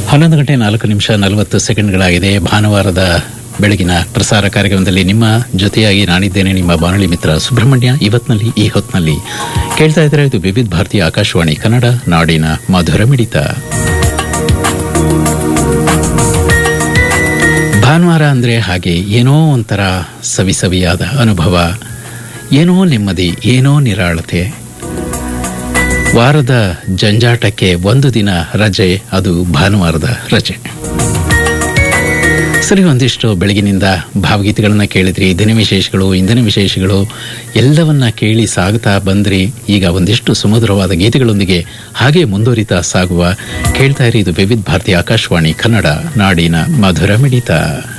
ಹನ್ನೊಂದು ಗಂಟೆ ನಾಲ್ಕು ನಿಮಿಷ ನಲವತ್ತು ಸೆಕೆಂಡ್ಗಳಾಗಿದೆ ಭಾನುವಾರದ ಬೆಳಗಿನ ಪ್ರಸಾರ ಕಾರ್ಯಕ್ರಮದಲ್ಲಿ ನಿಮ್ಮ ಜೊತೆಯಾಗಿ ನಾನಿದ್ದೇನೆ ನಿಮ್ಮ ಬಾನುಲಿ ಮಿತ್ರ ಸುಬ್ರಹ್ಮಣ್ಯ ಇವತ್ನಲ್ಲಿ ಈ ಹೊತ್ನಲ್ಲಿ ಕೇಳ್ತಾ ಇದ್ರೆ ಇದು ವಿವಿಧ ಭಾರತೀಯ ಆಕಾಶವಾಣಿ ಕನ್ನಡ ನಾಡಿನ ಮಧುರ ಮಿಡಿತ ಭಾನುವಾರ ಅಂದ್ರೆ ಹಾಗೆ ಏನೋ ಒಂಥರ ಸವಿ ಸವಿಯಾದ ಅನುಭವ ಏನೋ ನೆಮ್ಮದಿ ಏನೋ ನಿರಾಳತೆ ವಾರದ ಜಂಜಾಟಕ್ಕೆ ಒಂದು ದಿನ ರಜೆ ಅದು ಭಾನುವಾರದ ರಜೆ ಸರಿ ಒಂದಿಷ್ಟು ಬೆಳಗಿನಿಂದ ಭಾವಗೀತೆಗಳನ್ನ ಕೇಳಿದ್ರಿ ದಿನ ವಿಶೇಷಗಳು ಇಂದಿನ ವಿಶೇಷಗಳು ಎಲ್ಲವನ್ನ ಕೇಳಿ ಸಾಗುತ್ತಾ ಬಂದ್ರಿ ಈಗ ಒಂದಿಷ್ಟು ಸುಮಧುರವಾದ ಗೀತೆಗಳೊಂದಿಗೆ ಹಾಗೆ ಮುಂದುವರಿತಾ ಸಾಗುವ ಕೇಳ್ತಾ ಇರಿ ಇದು ವಿವಿಧ ಭಾರತಿ ಆಕಾಶವಾಣಿ ಕನ್ನಡ ನಾಡಿನ ಮಧುರ ಮಿಡಿತ